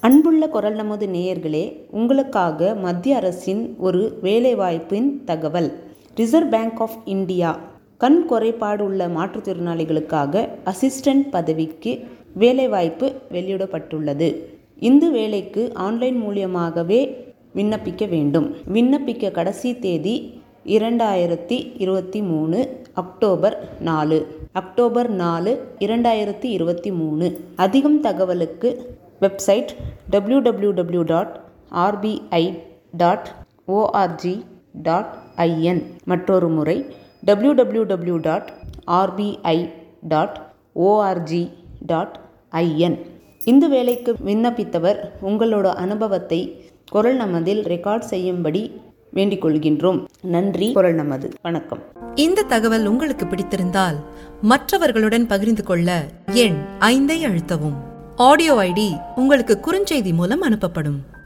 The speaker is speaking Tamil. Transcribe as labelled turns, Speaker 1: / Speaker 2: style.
Speaker 1: அன்புள்ள குரல் நமது நேயர்களே உங்களுக்காக மத்திய அரசின் ஒரு வேலைவாய்ப்பின் தகவல் ரிசர்வ் பேங்க் ஆஃப் இந்தியா கண் குறைபாடு உள்ள மாற்றுத்திறனாளிகளுக்காக அசிஸ்டன்ட் பதவிக்கு வேலைவாய்ப்பு வெளியிடப்பட்டுள்ளது இந்த வேலைக்கு ஆன்லைன் மூலியமாகவே விண்ணப்பிக்க வேண்டும் விண்ணப்பிக்க கடைசி தேதி இரண்டாயிரத்தி இருபத்தி மூணு அக்டோபர் நாலு அக்டோபர் நாலு இரண்டாயிரத்தி இருபத்தி மூணு அதிகம் தகவலுக்கு website W W W dot RBI dot ORG dot IN மற்றொரு முறை W W W dot RBI dot ORG dot IN இந்த வேலைக்கு விண்ணப்பித்தவர் உங்களோட அனுபவத்தை குரல் நமதில் ரெக்கார்ட் செய்யும்படி வேண்டிக் கொள்கின்றோம் நன்றி குரல் நமது வணக்கம்
Speaker 2: இந்த தகவல் உங்களுக்கு பிடித்திருந்தால் மற்றவர்களுடன் பகிர்ந்து கொள்ள எண் ஐந்தை அழுத்தவும் ஆடியோ ஐடி உங்களுக்கு குறுஞ்செய்தி மூலம் அனுப்பப்படும்